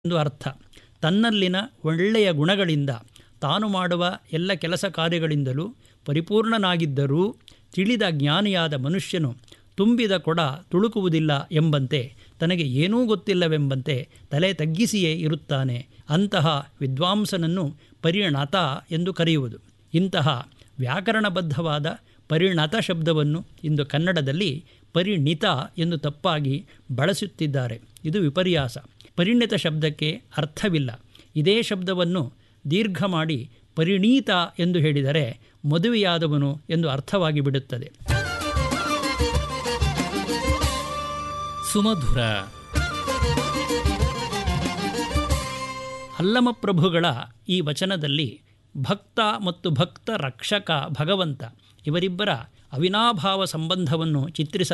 ಎಂದು ಅರ್ಥ ತನ್ನಲ್ಲಿನ ಒಳ್ಳೆಯ ಗುಣಗಳಿಂದ ತಾನು ಮಾಡುವ ಎಲ್ಲ ಕೆಲಸ ಕಾರ್ಯಗಳಿಂದಲೂ ಪರಿಪೂರ್ಣನಾಗಿದ್ದರೂ ತಿಳಿದ ಜ್ಞಾನಿಯಾದ ಮನುಷ್ಯನು ತುಂಬಿದ ಕೊಡ ತುಳುಕುವುದಿಲ್ಲ ಎಂಬಂತೆ ತನಗೆ ಏನೂ ಗೊತ್ತಿಲ್ಲವೆಂಬಂತೆ ತಲೆ ತಗ್ಗಿಸಿಯೇ ಇರುತ್ತಾನೆ ಅಂತಹ ವಿದ್ವಾಂಸನನ್ನು ಪರಿಣತ ಎಂದು ಕರೆಯುವುದು ಇಂತಹ ವ್ಯಾಕರಣಬದ್ಧವಾದ ಪರಿಣತ ಶಬ್ದವನ್ನು ಇಂದು ಕನ್ನಡದಲ್ಲಿ ಪರಿಣಿತ ಎಂದು ತಪ್ಪಾಗಿ ಬಳಸುತ್ತಿದ್ದಾರೆ ಇದು ವಿಪರ್ಯಾಸ ಪರಿಣಿತ ಶಬ್ದಕ್ಕೆ ಅರ್ಥವಿಲ್ಲ ಇದೇ ಶಬ್ದವನ್ನು ದೀರ್ಘ ಮಾಡಿ ಪರಿಣೀತ ಎಂದು ಹೇಳಿದರೆ ಮದುವೆಯಾದವನು ಎಂದು ಅರ್ಥವಾಗಿ ಬಿಡುತ್ತದೆ ಸುಮಧುರ ಅಲ್ಲಮಪ್ರಭುಗಳ ಈ ವಚನದಲ್ಲಿ ಭಕ್ತ ಮತ್ತು ಭಕ್ತ ರಕ್ಷಕ ಭಗವಂತ ಇವರಿಬ್ಬರ ಅವಿನಾಭಾವ ಸಂಬಂಧವನ್ನು ಚಿತ್ರಿಸ